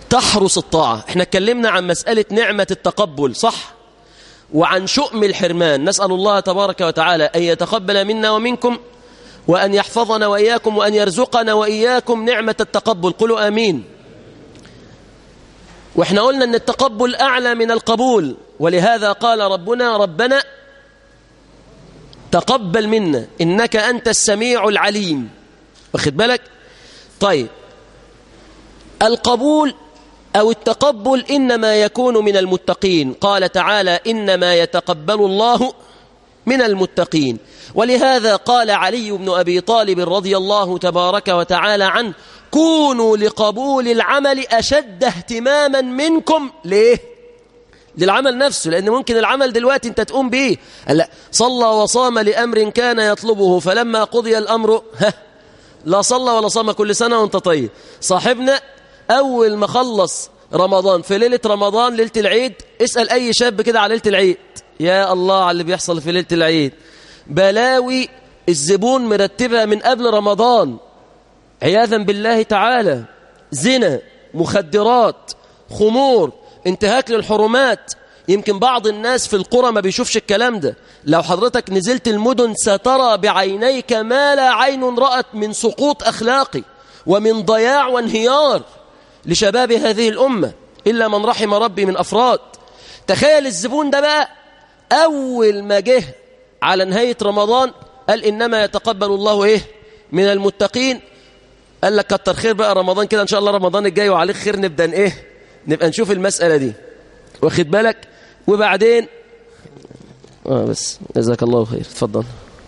تحرس الطاعة احنا اتكلمنا عن مسألة نعمة التقبل صح وعن شؤم الحرمان نسأل الله تبارك وتعالى أن يتقبل منا ومنكم وأن يحفظنا وإياكم وأن يرزقنا وإياكم نعمة التقبل قلوا آمين واحنا قلنا أن التقبل أعلى من القبول ولهذا قال ربنا ربنا تقبل منا إنك أنت السميع العليم واخد بالك طيب القبول أو التقبل إنما يكون من المتقين قال تعالى إنما يتقبل الله من المتقين ولهذا قال علي بن أبي طالب رضي الله تبارك وتعالى عنه كونوا لقبول العمل أشد اهتماما منكم ليه؟ للعمل نفسه لأن ممكن العمل دلوقتي أنت تقوم به لا صلى وصام لأمر كان يطلبه فلما قضي الأمر ها لا صلى ولا صام كل سنة وانت طيب صاحبنا أول ما خلص رمضان في ليلة رمضان ليلة العيد اسأل أي شاب كده على ليلة العيد يا الله على اللي بيحصل في ليلة العيد بلاوي الزبون مرتبها من قبل رمضان عياذا بالله تعالى زنا مخدرات خمور انتهاك للحرمات يمكن بعض الناس في القرى ما بيشوفش الكلام ده لو حضرتك نزلت المدن سترى بعينيك ما لا عين رأت من سقوط أخلاقي ومن ضياع وانهيار لشباب هذه الأمة إلا من رحم ربي من أفراد تخيل الزبون ده بقى أول ما جه على نهاية رمضان قال إنما يتقبل الله إيه من المتقين قال لك كتر خير بقى رمضان كده إن شاء الله رمضان الجاي وعليك خير نبدأ إيه نبقى نشوف المسألة دي واخد بالك وبعدين آه بس جزاك الله خير اتفضل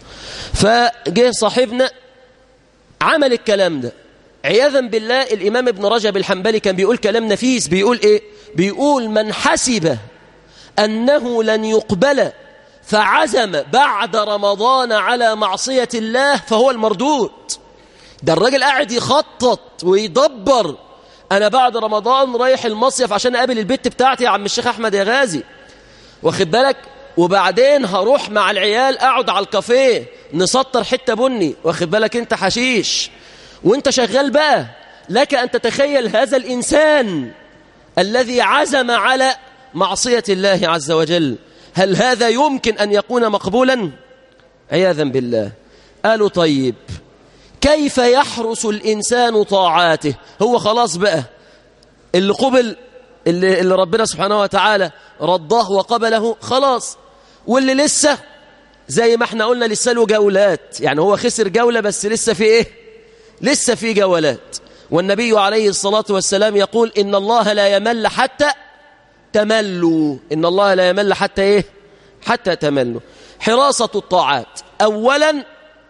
فجه صاحبنا عمل الكلام ده عياذا بالله الإمام ابن رجب الحنبلي كان بيقول كلام نفيس بيقول إيه بيقول من حسب أنه لن يقبل فعزم بعد رمضان على معصية الله فهو المردود ده الراجل قاعد يخطط ويدبر أنا بعد رمضان رايح المصيف عشان أقابل البت بتاعتي يا عم الشيخ أحمد يا غازي واخد بالك وبعدين هروح مع العيال أقعد على الكافيه نسطر حتة بني واخد بالك أنت حشيش وانت شغال بقى لك أن تتخيل هذا الإنسان الذي عزم على معصية الله عز وجل هل هذا يمكن أن يكون مقبولا عياذا بالله قالوا طيب كيف يحرس الإنسان طاعاته هو خلاص بقى اللي قبل اللي, اللي ربنا سبحانه وتعالى رضاه وقبله خلاص واللي لسه زي ما احنا قلنا لسه له جولات يعني هو خسر جولة بس لسه في ايه لسه في جولات والنبي عليه الصلاة والسلام يقول إن الله لا يمل حتى تملوا إن الله لا يمل حتى إيه حتى تملوا حراسة الطاعات أولا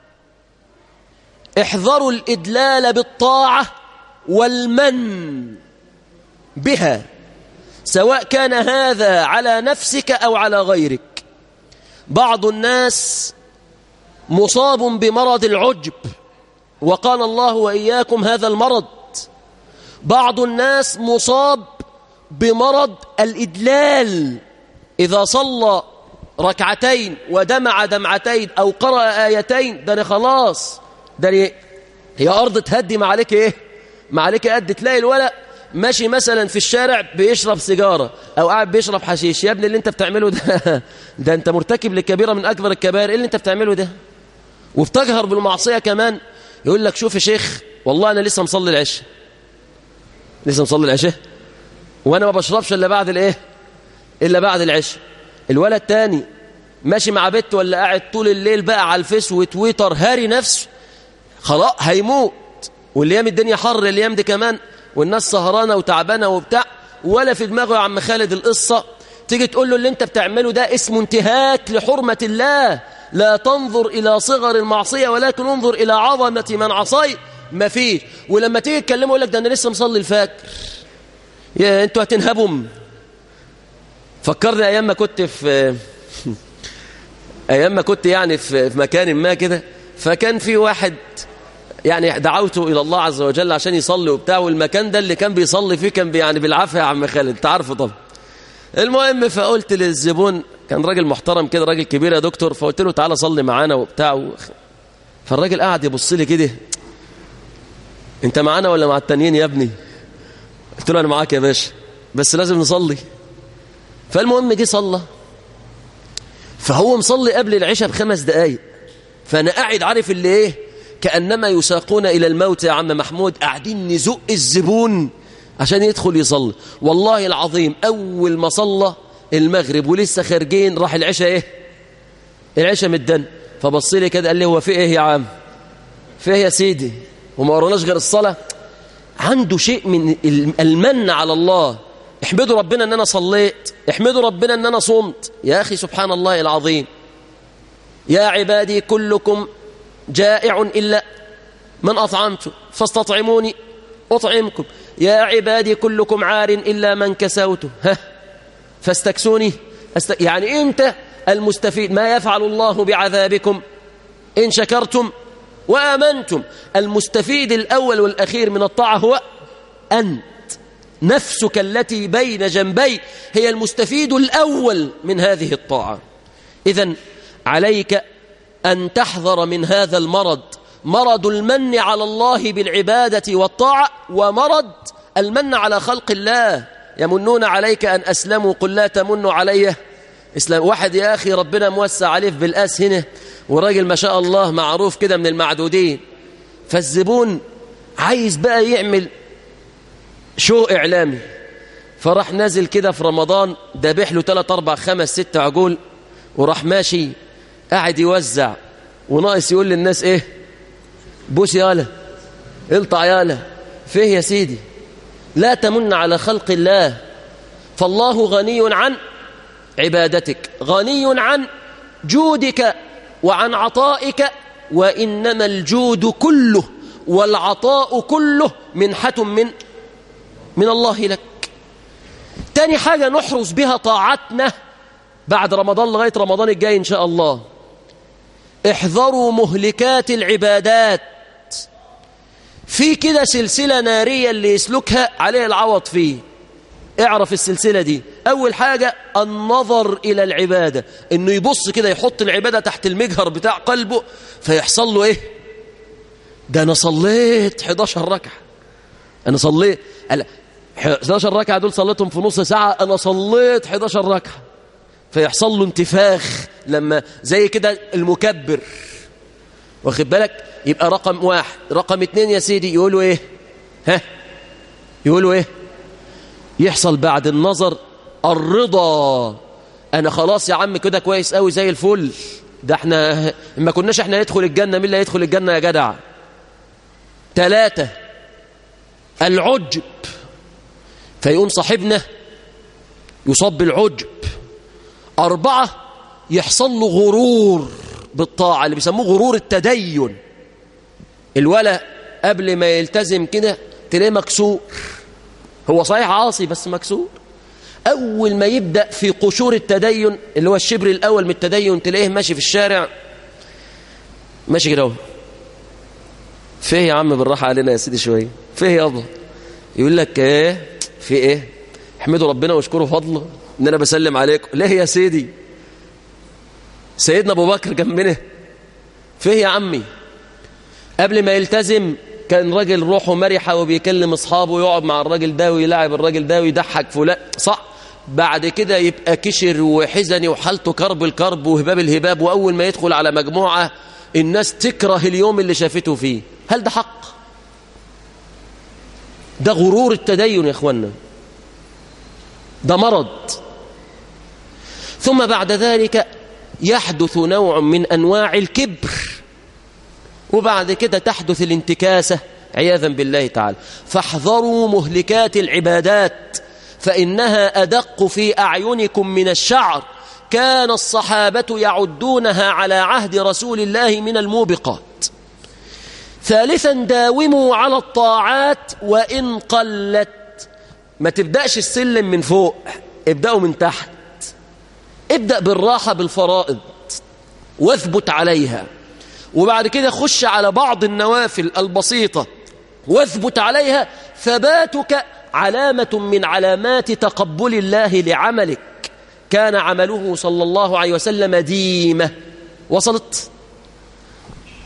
احذروا الإدلال بالطاعة والمن بها سواء كان هذا على نفسك أو على غيرك بعض الناس مصاب بمرض العجب وقال الله وإياكم هذا المرض بعض الناس مصاب بمرض الإدلال إذا صلى ركعتين ودمع دمعتين أو قرأ آيتين ده خلاص ده هي أرض تهدي ما عليك إيه ما عليك قد تلاقي الولد ماشي مثلا في الشارع بيشرب سيجارة أو قاعد بيشرب حشيش يا ابني اللي انت بتعمله ده ده انت مرتكب لكبيرة من أكبر الكبائر ايه اللي انت بتعمله ده وبتجهر بالمعصية كمان يقول لك شوف يا شيخ والله أنا لسه مصلي العشاء لسه مصلي العشاء وأنا ما بشربش إلا بعد الإيه إلا بعد العشاء الولد تاني ماشي مع بنت ولا قاعد طول الليل بقى على الفيس وتويتر هاري نفسه خلاص هيموت والايام الدنيا حر الايام دي كمان والناس سهرانه وتعبانه وبتاع ولا في دماغه يا عم خالد القصه تيجي تقول له اللي انت بتعمله ده اسمه انتهاك لحرمه الله لا تنظر الى صغر المعصيه ولكن انظر الى عظمه من عصيت مفيش ولما تيجي تكلمه يقول لك ده انا لسه مصلي الفجر يا انتوا هتنهبهم فكرني ايام ما كنت في ايام ما كنت يعني في مكان ما كده فكان في واحد يعني دعوته إلى الله عز وجل عشان يصلي وبتاع والمكان ده اللي كان بيصلي فيه كان يعني بالعافية يا عم خالد انت عارفه طبعا المهم فقلت للزبون كان راجل محترم كده راجل كبير يا دكتور فقلت له تعالى صلي معانا وبتاع و... فالراجل قاعد يبص لي كده انت معانا ولا مع التانيين يا ابني قلت له أنا معاك يا باشا بس لازم نصلي فالمهم جه صلى فهو مصلي قبل العشاء بخمس دقايق فأنا قاعد عارف اللي إيه كأنما يساقون إلى الموت يا عم محمود قاعدين نزق الزبون عشان يدخل يصلي والله العظيم أول ما صلى المغرب ولسه خارجين راح العشاء إيه العشاء مدن فبص لي كده قال لي هو في إيه يا عم في إيه يا سيدي وما وراناش غير الصلاة عنده شيء من المن على الله احمدوا ربنا ان انا صليت احمدوا ربنا ان انا صمت يا اخي سبحان الله العظيم يا عبادي كلكم جائع الا من اطعمته فاستطعموني اطعمكم يا عبادي كلكم عار الا من كسوته ها فاستكسوني أست... يعني انت المستفيد ما يفعل الله بعذابكم ان شكرتم وامنتم المستفيد الاول والاخير من الطاعه هو انت نفسك التي بين جنبي هي المستفيد الأول من هذه الطاعة إذا عليك أن تحذر من هذا المرض مرض المن على الله بالعبادة والطاعة ومرض المن على خلق الله يمنون عليك أن أسلموا قل لا تمنوا علي إسلام واحد يا أخي ربنا موسع عليه بالأس هنا وراجل ما شاء الله معروف كده من المعدودين فالزبون عايز بقى يعمل شو إعلامي فراح نازل كده في رمضان دابح له 3 4 5 6 عجول وراح ماشي قاعد يوزع وناقص يقول للناس ايه بوس يالا الطع يالا فيه يا سيدي لا تمن على خلق الله فالله غني عن عبادتك غني عن جودك وعن عطائك وإنما الجود كله والعطاء كله منحة من من الله لك تاني حاجة نحرص بها طاعتنا بعد رمضان لغاية رمضان الجاي إن شاء الله احذروا مهلكات العبادات في كده سلسلة نارية اللي يسلكها عليه العوض فيه اعرف السلسلة دي أول حاجة النظر إلى العبادة إنه يبص كده يحط العبادة تحت المجهر بتاع قلبه فيحصل له إيه ده أنا صليت 11 ركعة أنا صليت 11 ركعة دول صليتهم في نص ساعة أنا صليت 11 ركعة فيحصل له انتفاخ لما زي كده المكبر واخد بالك يبقى رقم واحد رقم اتنين يا سيدي يقولوا ايه ها يقولوا ايه يحصل بعد النظر الرضا انا خلاص يا عم كده كويس قوي زي الفل ده احنا ما كناش احنا ندخل الجنة مين اللي هيدخل الجنة يا جدع ثلاثة العجب فيقوم صاحبنا يصاب بالعجب أربعة يحصل له غرور بالطاعة اللي بيسموه غرور التدين الولا قبل ما يلتزم كده تلاقيه مكسور هو صحيح عاصي بس مكسور أول ما يبدأ في قشور التدين اللي هو الشبر الأول من التدين تلاقيه ماشي في الشارع ماشي كده اهو فيه يا عم بالراحة علينا يا سيدي شوية فيه يابا يقول لك ايه في ايه احمدوا ربنا واشكروا فضله ان انا بسلم عليكم ليه يا سيدي سيدنا ابو بكر جنبنا فيه يا عمي قبل ما يلتزم كان راجل روحه مرحة وبيكلم اصحابه ويقعد مع الراجل ده ويلعب الراجل ده ويضحك فلان صح بعد كده يبقى كشر وحزني وحالته كرب الكرب وهباب الهباب واول ما يدخل على مجموعة الناس تكره اليوم اللي شافته فيه هل ده حق ده غرور التدين يا اخوانا ده مرض ثم بعد ذلك يحدث نوع من أنواع الكبر وبعد كده تحدث الانتكاسة عياذا بالله تعالى فاحذروا مهلكات العبادات فإنها أدق في أعينكم من الشعر كان الصحابة يعدونها على عهد رسول الله من الموبقات ثالثا داوموا على الطاعات وإن قلت ما تبدأش السلم من فوق ابدأوا من تحت ابدأ بالراحة بالفرائض واثبت عليها وبعد كده خش على بعض النوافل البسيطة واثبت عليها ثباتك علامة من علامات تقبل الله لعملك كان عمله صلى الله عليه وسلم ديمة وصلت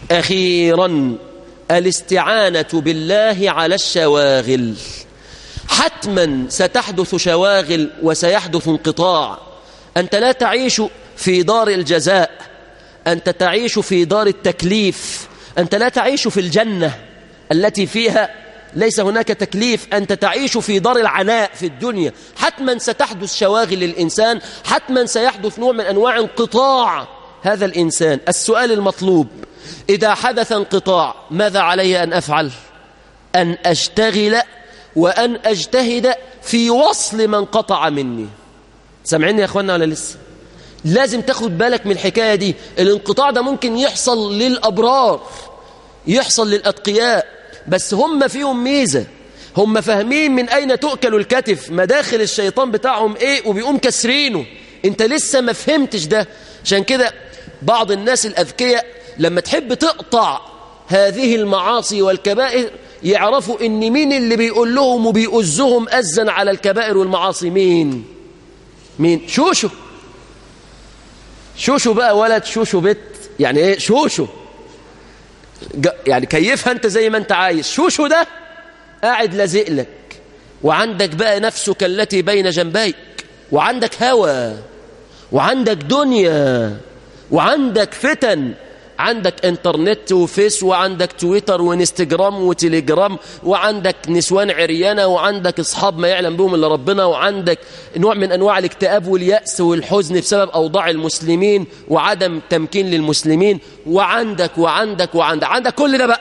أخيرا الاستعانة بالله على الشواغل حتما ستحدث شواغل وسيحدث انقطاع أنت لا تعيش في دار الجزاء أنت تعيش في دار التكليف أنت لا تعيش في الجنة التي فيها ليس هناك تكليف أنت تعيش في دار العناء في الدنيا حتما ستحدث شواغل للإنسان حتما سيحدث نوع من أنواع انقطاع هذا الإنسان السؤال المطلوب إذا حدث انقطاع ماذا علي أن أفعل أن أشتغل وأن أجتهد في وصل من قطع مني سامعيني يا أخوانا ولا لسه لازم تاخد بالك من الحكاية دي الانقطاع ده ممكن يحصل للأبرار يحصل للأتقياء بس هم فيهم ميزة هم فاهمين من أين تؤكل الكتف مداخل الشيطان بتاعهم إيه وبيقوم كسرينه انت لسه ما فهمتش ده عشان كده بعض الناس الأذكياء لما تحب تقطع هذه المعاصي والكبائر يعرفوا ان مين اللي بيقول لهم وبيؤزهم أزا على الكبائر والمعاصي مين مين شوشو شوشو بقى ولد شوشو بيت يعني ايه شوشو يعني كيفها انت زي ما انت عايز شوشو ده قاعد لازق لك وعندك بقى نفسك التي بين جنبيك وعندك هوى وعندك دنيا وعندك فتن عندك انترنت وفيس وعندك تويتر وانستجرام وتليجرام وعندك نسوان عريانة وعندك اصحاب ما يعلم بهم الا ربنا وعندك نوع من انواع الاكتئاب واليأس والحزن بسبب اوضاع المسلمين وعدم تمكين للمسلمين وعندك وعندك وعندك عندك كل ده بقى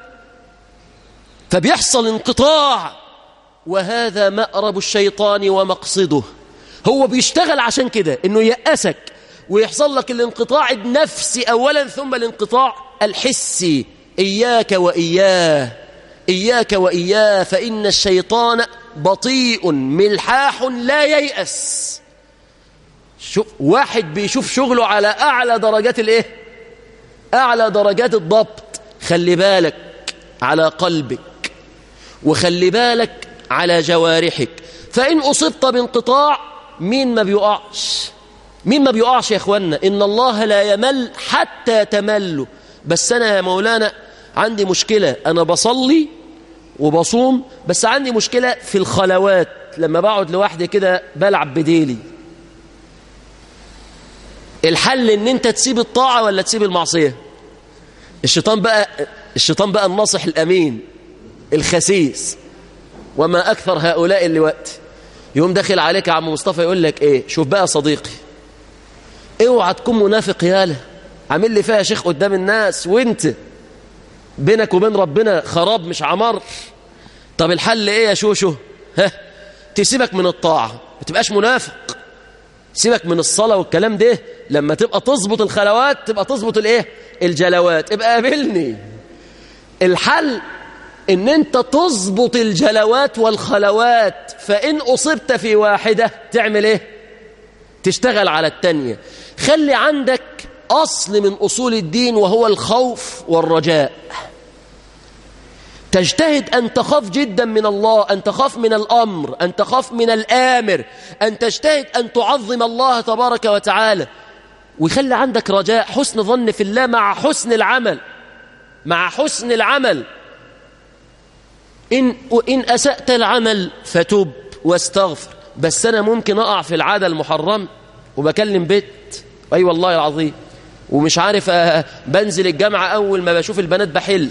فبيحصل انقطاع وهذا مأرب الشيطان ومقصده هو بيشتغل عشان كده انه يأسك ويحصل لك الانقطاع النفسي أولا ثم الانقطاع الحسي إياك وإياه إياك وإياه فإن الشيطان بطيء ملحاح لا ييأس شوف واحد بيشوف شغله على أعلى درجات الإيه أعلى درجات الضبط خلي بالك على قلبك وخلي بالك على جوارحك فإن أصبت بانقطاع مين ما بيقعش مين ما بيقعش يا اخوانا ان الله لا يمل حتى تملوا بس انا يا مولانا عندي مشكلة انا بصلي وبصوم بس عندي مشكلة في الخلوات لما بقعد لوحدي كده بلعب بديلي الحل ان انت تسيب الطاعة ولا تسيب المعصية الشيطان بقى الشيطان بقى الناصح الامين الخسيس وما اكثر هؤلاء اللي وقت يوم داخل عليك يا عم مصطفى يقول لك ايه شوف بقى صديقي اوعى تكون منافق يالا عامل لي فيها شيخ قدام الناس وانت بينك وبين ربنا خراب مش عمر طب الحل ايه يا شوشو ها تسيبك من الطاعة ما تبقاش منافق سيبك من الصلاة والكلام ده لما تبقى تظبط الخلوات تبقى تظبط الايه الجلوات ابقى قابلني الحل ان انت تظبط الجلوات والخلوات فان اصبت في واحدة تعمل ايه تشتغل على التانية خلي عندك أصل من أصول الدين وهو الخوف والرجاء تجتهد أن تخاف جدا من الله أن تخاف من الأمر أن تخاف من الآمر أن تجتهد أن تعظم الله تبارك وتعالى ويخلي عندك رجاء حسن ظن في الله مع حسن العمل مع حسن العمل إن, إن أسأت العمل فتب واستغفر بس أنا ممكن أقع في العادة المحرمة وبكلم بيت أي أيوة والله العظيم ومش عارف بنزل الجامعة أول ما بشوف البنات بحل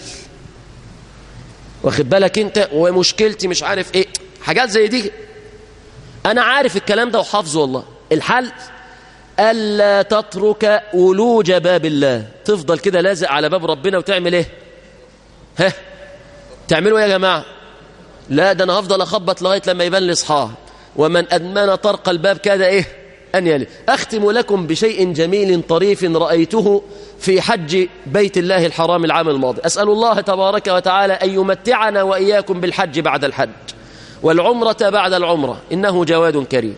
واخد بالك أنت ومشكلتي مش عارف إيه حاجات زي دي أنا عارف الكلام ده وحافظه والله الحل ألا تترك ولوج باب الله تفضل كده لازق على باب ربنا وتعمل إيه ها تعملوا إيه يا جماعة لا ده أنا هفضل أخبط لغاية لما يبان لي أصحاب ومن أدمن طرق الباب كاد إيه أن يلي أختم لكم بشيء جميل طريف رأيته في حج بيت الله الحرام العام الماضي أسأل الله تبارك وتعالى أن يمتعنا وإياكم بالحج بعد الحج والعمرة بعد العمرة إنه جواد كريم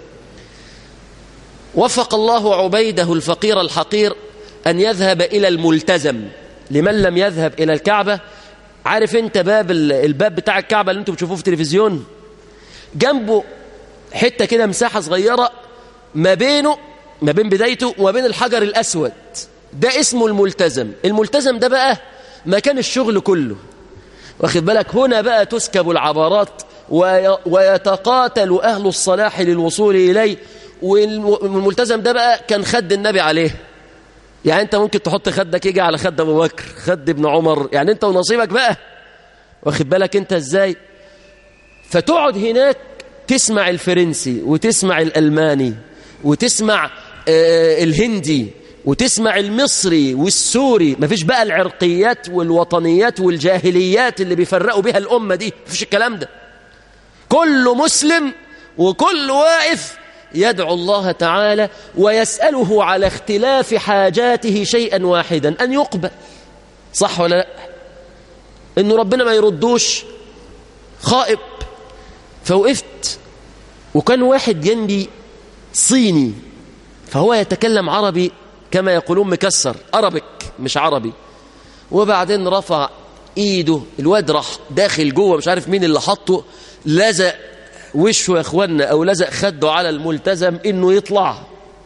وفق الله عبيده الفقير الحقير أن يذهب إلى الملتزم لمن لم يذهب إلى الكعبة عارف انت باب الباب بتاع الكعبة اللي انتم بتشوفوه في التلفزيون جنبه حتة كده مساحة صغيرة ما بينه ما بين بدايته وما بين الحجر الأسود ده اسمه الملتزم الملتزم ده بقى مكان الشغل كله واخد بالك هنا بقى تسكب العبارات وي- ويتقاتل أهل الصلاح للوصول إليه والملتزم ده بقى كان خد النبي عليه يعني انت ممكن تحط خدك يجي على خد ابو بكر خد ابن عمر يعني انت ونصيبك بقى واخد بالك انت ازاي فتقعد هناك تسمع الفرنسي وتسمع الالماني وتسمع آه الهندي وتسمع المصري والسوري مفيش بقى العرقيات والوطنيات والجاهليات اللي بيفرقوا بها الامه دي مفيش الكلام ده كل مسلم وكل واقف يدعو الله تعالى ويسأله على اختلاف حاجاته شيئا واحدا أن يقبل صح ولا لا إنه ربنا ما يردوش خائب فوقفت وكان واحد جنبي صيني فهو يتكلم عربي كما يقولون مكسر أربك مش عربي وبعدين رفع ايده الواد راح داخل جوه مش عارف مين اللي حطه لزق وشه يا اخوانا او لزق خده على الملتزم انه يطلع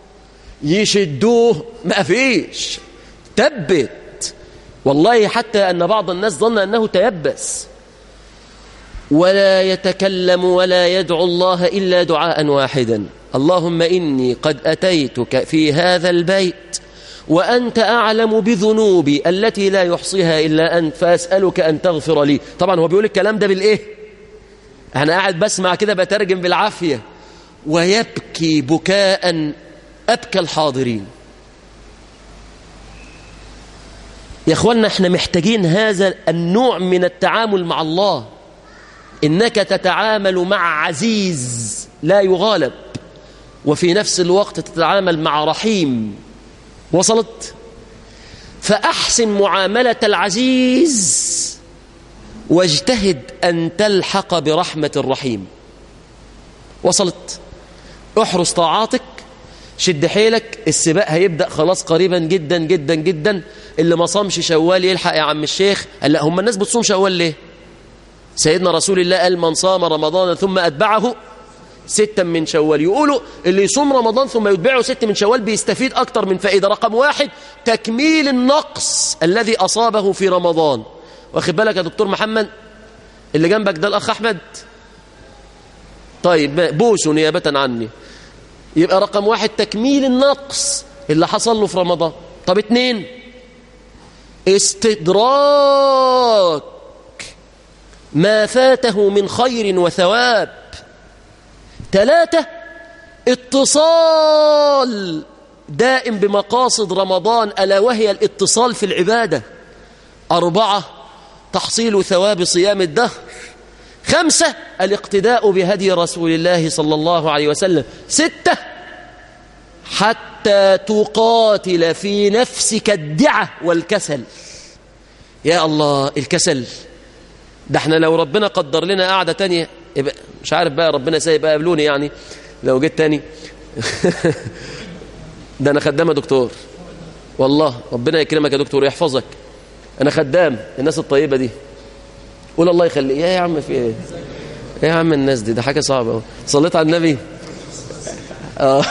يشدوه ما فيش تبت والله حتى ان بعض الناس ظن انه تيبس ولا يتكلم ولا يدعو الله الا دعاء واحدا اللهم اني قد اتيتك في هذا البيت وأنت أعلم بذنوبي التي لا يحصيها إلا أنت فأسألك أن تغفر لي طبعا هو بيقول الكلام ده بالإيه أنا قاعد بسمع كده بترجم بالعافية ويبكي بكاء أبكى الحاضرين يا أخوانا احنا محتاجين هذا النوع من التعامل مع الله إنك تتعامل مع عزيز لا يغالب وفي نفس الوقت تتعامل مع رحيم وصلت فأحسن معاملة العزيز واجتهد أن تلحق برحمة الرحيم وصلت احرص طاعاتك شد حيلك السباق هيبدأ خلاص قريبا جدا جدا جدا اللي ما صامش شوال يلحق يا عم الشيخ قال لا هم الناس بتصوم شوال ليه سيدنا رسول الله قال من صام رمضان ثم أتبعه ستا من شوال يقولوا اللي يصوم رمضان ثم يتبعه ست من شوال بيستفيد أكتر من فائدة رقم واحد تكميل النقص الذي أصابه في رمضان واخد بالك يا دكتور محمد اللي جنبك ده الأخ أحمد طيب بوسوا نيابة عني يبقى رقم واحد تكميل النقص اللي حصل له في رمضان طب اتنين استدراك ما فاته من خير وثواب ثلاثة اتصال دائم بمقاصد رمضان ألا وهي الاتصال في العبادة أربعة تحصيل ثواب صيام الدهر خمسة الاقتداء بهدي رسول الله صلى الله عليه وسلم ستة حتى تقاتل في نفسك الدعة والكسل يا الله الكسل ده احنا لو ربنا قدر لنا قعدة تانية يبقى مش عارف بقى ربنا سايب بقى قابلوني يعني لو جيت تاني ده انا خدام يا دكتور والله ربنا يكرمك يا دكتور ويحفظك انا خدام الناس الطيبه دي قول الله يخليك يا يا عم في ايه ايه يا عم الناس دي ده حاجه صعبه قوي صليت على النبي اه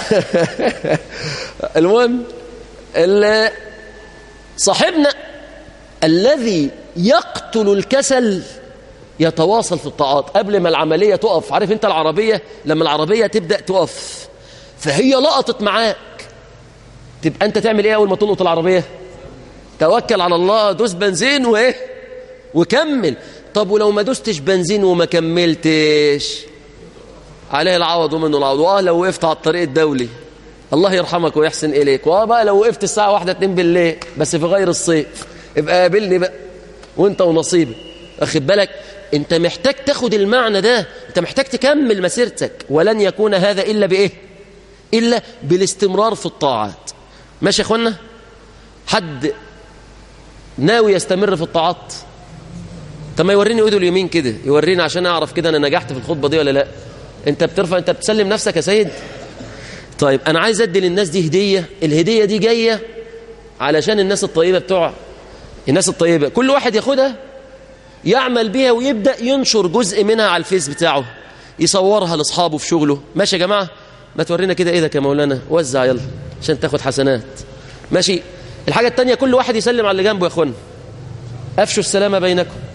المهم اللي صاحبنا الذي يقتل الكسل يتواصل في الطاعات قبل ما العملية تقف عارف انت العربية لما العربية تبدأ تقف فهي لقطت معاك تبقى انت تعمل ايه اول ما تلقط العربية توكل على الله دوس بنزين وايه وكمل طب ولو ما دوستش بنزين وما كملتش عليه العوض ومنه العوض واه لو وقفت على الطريق الدولي الله يرحمك ويحسن اليك واه بقى لو وقفت الساعة واحدة اتنين بالليل بس في غير الصيف ابقى قابلني بقى وانت ونصيبك اخد بالك انت محتاج تاخد المعنى ده انت محتاج تكمل مسيرتك ولن يكون هذا الا بايه الا بالاستمرار في الطاعات ماشي يا اخوانا حد ناوي يستمر في الطاعات طب ما يوريني ايده اليمين كده يوريني عشان اعرف كده انا نجحت في الخطبه دي ولا لا انت بترفع انت بتسلم نفسك يا سيد طيب انا عايز ادي للناس دي هديه الهديه دي جايه علشان الناس الطيبه بتوع الناس الطيبه كل واحد ياخدها يعمل بيها ويبدأ ينشر جزء منها على الفيس بتاعه يصورها لاصحابه في شغله ماشي يا جماعة ما تورينا كده ايدك يا مولانا وزع يلا عشان تاخد حسنات ماشي الحاجة التانية كل واحد يسلم على اللي جنبه يا اخوانا افشوا السلام بينكم